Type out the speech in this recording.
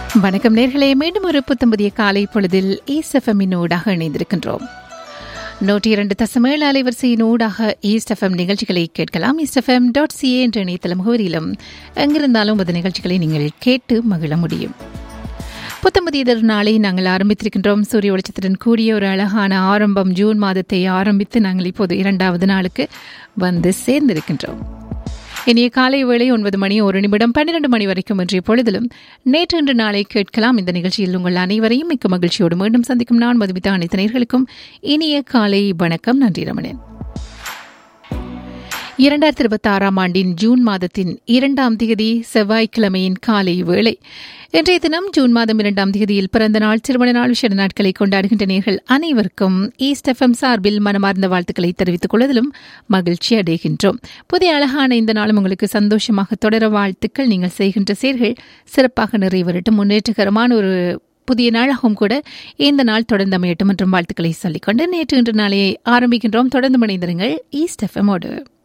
வணக்கம் நேர்களே மீண்டும் ஒரு புத்தம்புதிய காலை பொழுதில் ஈஸ்ட் எஃப்எம்மின் ஊடாக இணைந்திருக்கின்றோம் நூற்றி இரண்டு தசமேழு அலைவரிசையின் ஊடாக ஈஸ்ட் எஃப்எம் நிகழ்ச்சிகளை கேட்கலாம் ஈஸ்ட் எஃப்எம் டாட் சிஏ என்ற இணையதள முகவரியிலும் எங்கிருந்தாலும் அந்த நிகழ்ச்சிகளை நீங்கள் கேட்டு மகிழ முடியும் புத்தம்புதியதொரு நாளை நாங்கள் ஆரம்பித்திருக்கின்றோம் சூரிய வெளிச்சத்துடன் கூடிய ஒரு அழகான ஆரம்பம் ஜூன் மாதத்தை ஆரம்பித்து நாங்கள் இப்போது இரண்டாவது நாளுக்கு வந்து சேர்ந்திருக்கின்றோம் இனிய காலை வேளை ஒன்பது மணி ஒரு நிமிடம் பன்னிரண்டு மணி வரைக்கும் இன்றைய பொழுதிலும் நேற்று இன்று நாளை கேட்கலாம் இந்த நிகழ்ச்சியில் உங்கள் அனைவரையும் மிக்க மகிழ்ச்சியோடு மீண்டும் சந்திக்கும் நான் மதுமிதா அனைத்து நேர்களுக்கும் இனிய காலை வணக்கம் நன்றி ரமணன் இரண்டாயிரத்தி இருபத்தி ஆறாம் ஆண்டின் ஜூன் மாதத்தின் இரண்டாம் தேதி செவ்வாய்க்கிழமையின் காலை வேளை இன்றைய தினம் ஜூன் மாதம் இரண்டாம் தேதியில் பிறந்த நாள் திருமண நாள் விஷய நாட்களை கொண்டாடுகின்ற நேர்கள் அனைவருக்கும் ஈஸ்ட் எஃப்எம் சார்பில் மனமார்ந்த வாழ்த்துக்களை தெரிவித்துக் கொள்வதிலும் மகிழ்ச்சி அடைகின்றோம் புதிய அழகான இந்த நாளும் உங்களுக்கு சந்தோஷமாக தொடர வாழ்த்துக்கள் நீங்கள் செய்கின்ற செயல்கள் சிறப்பாக நிறைவேறட்டும் முன்னேற்றகரமான ஒரு புதிய நாளாகவும் கூட இந்த நாள் தொடர்ந்து அமையட்டும் மற்றும் வாழ்த்துக்களை சொல்லிக்கொண்டு நேற்று இன்று நாளையை ஆரம்பிக்கின்றோம் தொடர்ந்து மணிந்திருங்கள் ஈஸ்ட் எஃப்எம்மோடு